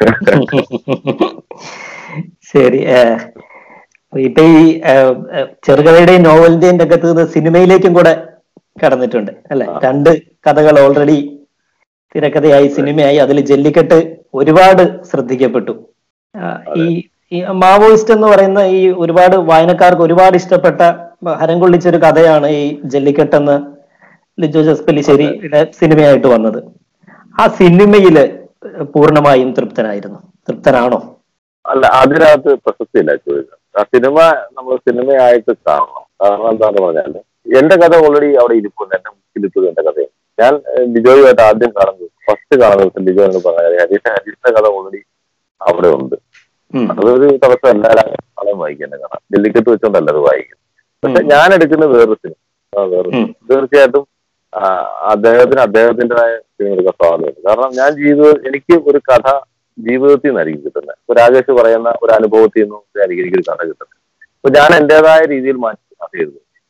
ശരി ഏഹ്, ഇപ്പൊ ഈ ഏഹ്, ഏഹ്, ചെറുകഥയുടെയും നോവലിന്റെയും രംഗത്ത് നിന്ന് സിനിമയിലേക്കും കൂടെ കടന്നിട്ടുണ്ട് അല്ലെ ആ. രണ്ട് കഥകൾ ഓൾറെഡി തിരക്കഥയായി സിനിമയായി അതിൽ ജല്ലിക്കെട്ട് ഒരുപാട് ശ്രദ്ധിക്കപ്പെട്ടു ആ, ഈ ഈ മാവോയിസ്റ്റ് എന്ന് പറയുന്ന ഈ ഒരുപാട് വായനക്കാർക്ക് ഒരുപാട് ഇഷ്ടപ്പെട്ട ഹരം കൊള്ളിച്ച ഒരു കഥയാണ് ഈ ജല്ലിക്കെട്ട് എന്ന് ലിജോ ജോസ് പെല്ലിശ്ശേരിയുടെ സിനിമയായിട്ട് വന്നത് ആ സിനിമയില് പൂർണ്ണമായും തൃപ്തനായിരുന്നു തൃപ്തനാണോ അല്ല അതിനകത്ത് പ്രസക്തിയില്ല ചോദിക്കാം ആ സിനിമ നമ്മൾ സിനിമയായിട്ട് കാണണം കാരണം എന്താന്ന് പറഞ്ഞാല് എന്റെ കഥ ഓൾറെഡി അവിടെ ഇരിപ്പുണ്ട് എന്റെ മുക്കിലിപ്പത് എന്റെ കഥയാണ് ഞാൻ ഏഹ്, ലിജോയുമായിട്ട് ആദ്യം കാണുന്നത് ഫസ്റ്റ് കാണുന്ന ദിവസം ലിജോ എന്ന് പറഞ്ഞാൽ ഹരീഷ് ഹരീഷിന്റെ കഥ ഓൾറെഡി അവിടെ ഉണ്ട് ഉം. അതൊരു തടസ്സം എല്ലാവരും ആളെയും വായിക്കേണ്ട കഥ ജല്ലിക്കെട്ട് വെച്ചോണ്ടല്ല അത് വായിക്കുന്നത് പക്ഷെ ഉം. ഞാൻ എടുക്കുന്ന വേറൊരു സിനിമ ആ, വേറൊരു ഉം. തീർച്ചയായിട്ടും ആ, അദ്ദേഹത്തിന് അദ്ദേഹത്തിൻ്റെതായ സിനിമ എടുക്കാൻ സ്വാതന്ത്ര്യമുണ്ട് കാരണം ഞാൻ ജീവിത എനിക്ക് ഒരു കഥ ജീവിതത്തിൽ നിന്നായിരിക്കും കിട്ടുന്നത് ഇപ്പൊ രാജേഷ് പറയുന്ന ഒരു അനുഭവത്തിൽ നിന്നും ആയിരിക്കും എനിക്കൊരു കഥ കിട്ടുന്നത് അപ്പൊ ഞാൻ എന്റേതായ രീതിയിൽ മാറ്റി കഥ എഴുതും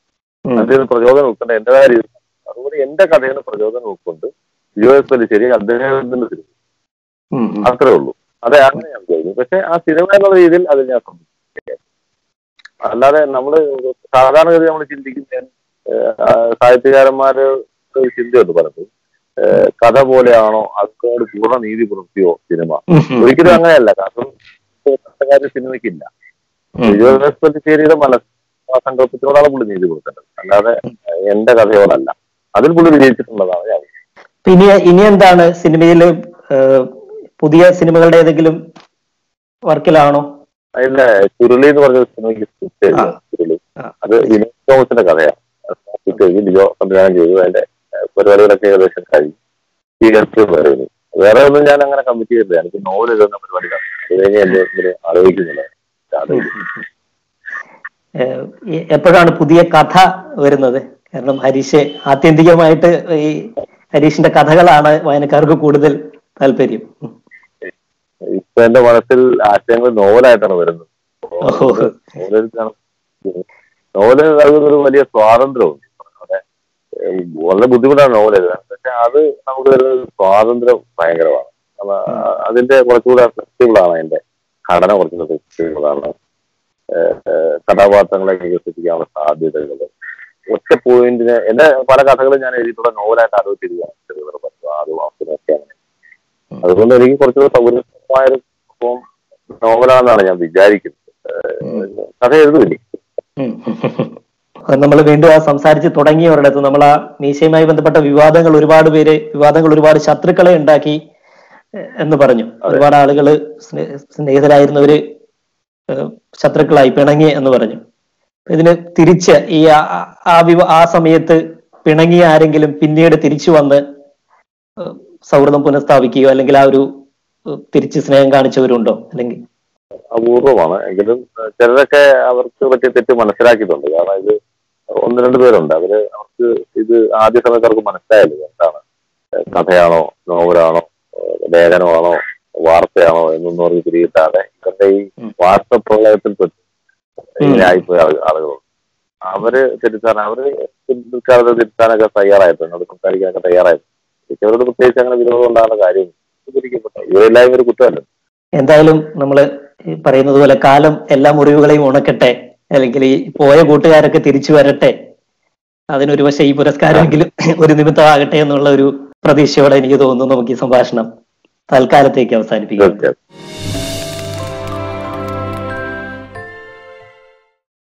ഉം. അതിൽ നിന്ന് പ്രചോദനം ഉൾക്കൊണ്ട് എന്റേതായ രീതിയിൽ അതുകൊണ്ട് എന്റെ കഥയിൽ നിന്ന് പ്രചോദനം ഉൾക്കൊണ്ട് യു എസ് പല്ലിശ്ശേരി അദ്ദേഹത്തിന്റെ സിനിമ ഉം, ഉം. അത്രേ ഉള്ളൂ അതെ അങ്ങനെ ഞാൻ കഴിഞ്ഞു പക്ഷെ ആ സിനിമ എന്നുള്ള രീതിയിൽ അതിൽ ഞാൻ ശ്രമിച്ചു അല്ലാതെ നമ്മള് സാധാരണഗതി നമ്മൾ ചിന്തിക്കുന്ന ഏഹ്, സാഹിത്യകാരന്മാര് ഒരു ചിന്തയുണ്ട് പലപ്പോഴും ഏഹ്, കഥ പോലെയാണോ അതിനോട് പൂർണ്ണ നീതി പുലർത്തിയോ സിനിമ ഉം, ഉം. ഒരിക്കലും അങ്ങനെയല്ല കാരണം കഥകാരി സിനിമയ്ക്കില്ല ഉം. വിജയദാസ് പല്ലിശ്ശേരിയുടെ മനസ്സ് ആ സങ്കല്പത്തിനോടാണ് പുള്ളി നീതി കൊടുക്കേണ്ടത് അല്ലാതെ എന്റെ കഥയോടല്ല അതിൽ പുള്ളി വിജയിച്ചിട്ടുള്ളതാണ് ഞാൻ ഇനി ഇനി എന്താണ് സിനിമയിൽ പുതിയ സിനിമകളുടെ ഏതെങ്കിലും വർക്കിലാണോ അതിന്റെ ചുരുളി എന്ന് പറഞ്ഞ സിനിമയ്ക്ക് സ്ക്രിപ്റ്റ് എഴുതിയ ആ. ചുരുളി ആ. അത് വിനോദ് തോമസിന്റെ കഥയാണ് അത് സ്ക്രിപ്റ്റ് എഴുതി ലിജോ സംവിധാനം ചെയ്തു അതിന്റെ ഏഹ്, പരിപാടികളൊക്കെ ഏകദേശം കഴിഞ്ഞു സ്വീകരിച്ചു പറയുന്നു വേറെ ഒന്നും ഞാൻ അങ്ങനെ കമ്മിറ്റ് ചെയ്തില്ല എനിക്ക് നോവൽ എഴുതുന്ന പരിപാടിയാണ് അത് കഴിഞ്ഞ് എന്തെങ്കിലും ആലോചിക്കുന്നില്ല അത് ഏഹ് ഈ- എപ്പോഴാണ് പുതിയ കഥ വരുന്നത് കാരണം ഹരീഷ് ആത്യന്തികമായിട്ട് ഈ ഹരീഷിന്റെ കഥകളാണ് വായനക്കാർക്ക് കൂടുതൽ താല്പര്യം ഉം. ഇപ്പൊ എന്റെ മനസ്സിൽ ആശയങ്ങൾ നോവലായിട്ടാണ് വരുന്നത് ഓഹോ. നോവലെഴുത്താണ് നോവല് നൽകുന്ന ഒരു വലിയ സ്വാതന്ത്ര്യമുണ്ട് അവിടെ ഏഹ് വളരെ ബുദ്ധിമുട്ടാണ് നോവൽ എഴുതാൻ പക്ഷെ അത് നമുക്ക് തരുന്ന ഒരു സ്വാതന്ത്ര്യം ഭയങ്കരമാണ് അപ്പൊ ആ- അതിന്റെ കുറച്ചുകൂടെ ഫ്ലെക്സിബിൾ ആണ് അതിന്റെ ഘടന കുറച്ചുകൂടെ ഫ്ലെക്സിബിൾ ആണ് ഏഹ് ഏഹ് കഥാപാത്രങ്ങളെ വികസിപ്പിക്കാനുള്ള സാധ്യതകൾ ഒറ്റ പോയിന്റിന് എന്റെ പല കഥകളും ഞാൻ എഴുതിയിട്ടുള്ള നോവലായിട്ട് ആലോചിച്ചിരിക്കുകയാണ് ചെറുകിട പറ്റും ആദ്യം വാസനയൊക്കെ അങ്ങനെ അതുകൊണ്ട് എനിക്ക് കുറച്ചുകൂടെ സൗകര്യമായ ഒരു സംഭവം നോവലാണെന്നാണ് ഞാൻ വിചാരിക്കുന്നത് ഏഹ് കഥ എഴുതുമില്ലേ നമ്മൾ വീണ്ടും ആ സംസാരിച്ച് തുടങ്ങിയവരുടെ നമ്മൾ ആ മീശയുമായി ബന്ധപ്പെട്ട വിവാദങ്ങൾ ഒരുപാട് പേര് വിവാദങ്ങൾ ഒരുപാട് ശത്രുക്കളെ ഉണ്ടാക്കി എ- എന്ന് പറഞ്ഞു ഒരുപാട് ആളുകൾ സ്നേഹിതരായിരുന്നവര് ഏഹ് ശത്രുക്കളായി പിണങ്ങി എന്ന് പറഞ്ഞു ഇതിന് തിരിച്ച് ഈ ആ- ആ- ആ വിവ- ആ സമയത്ത് പിണങ്ങിയ ആരെങ്കിലും പിന്നീട് തിരിച്ചു വന്ന് ഏഹ് സൗഹൃദം പുനഃസ്ഥാപിക്കുകയോ അല്ലെങ്കിൽ ആ ഒരു ഏഹ് തിരിച്ച് സ്നേഹം കാണിച്ചവരുണ്ടോ അല്ലെങ്കിൽ അപൂർവമാണ് എങ്കിലും ഏഹ് ചിലരൊക്കെ അവർക്ക് പറ്റിയ തെറ്റ് മനസ്സിലാക്കിയിട്ടുണ്ട് കാരണം ഇത് ഒന്ന് രണ്ട് പേരുണ്ട് അവര് അവർക്ക് ഇത് ആദ്യ സമയത്ത് അവർക്ക് മനസ്സിലായല്ലോ എന്താണ് ഏഹ് കഥയാണോ നോവലാണോ ഏഹ് ലേഖനമാണോ വാർത്തയാണോ എന്നൊന്നും അവർക്ക് തിരികിട്ടാതെ ഇവരുടെ ഈ ഉം. വാട്സപ്പ് പ്രളയത്തിൽ പെട്ട് ഇങ്ങനെ ആയിപ്പോയ ആളു- ആളുകളുണ്ട് അവര് തിരുത്താൻ അവര് പിൽക്കാലത്ത് തിരുത്താനൊക്കെ തയ്യാറായിട്ടുണ്ട് എന്നോട് സംസാരിക്കാനൊക്കെ തയ്യാറായിട്ടുണ്ട് ഇവരോട് പ്രത്യേകിച്ച് അങ്ങനെ വിരോധം ഉണ്ടാകുന്ന കാര്യം പിടിക്കപ്പെട്ടു ഇവരെല്ലാവരും ഒരു കുറ്റമല്ല എന്തായാലും നമ്മൾ പറയുന്നത് പോലെ കാലം എല്ലാ മുറിവുകളെയും ഉണക്കട്ടെ അല്ലെങ്കിൽ ഈ പോയ കൂട്ടുകാരൊക്കെ തിരിച്ചു വരട്ടെ അതിനൊരു പക്ഷേ ഈ പുരസ്കാരമെങ്കിലും ഒരു നിമിത്തമാകട്ടെ എന്നുള്ള ഒരു പ്രതീക്ഷയോടെ എനിക്ക് തോന്നുന്നു നമുക്ക് ഈ സംഭാഷണം തൽക്കാലത്തേക്ക് അവസാനിപ്പിക്കാം തീർച്ചയായും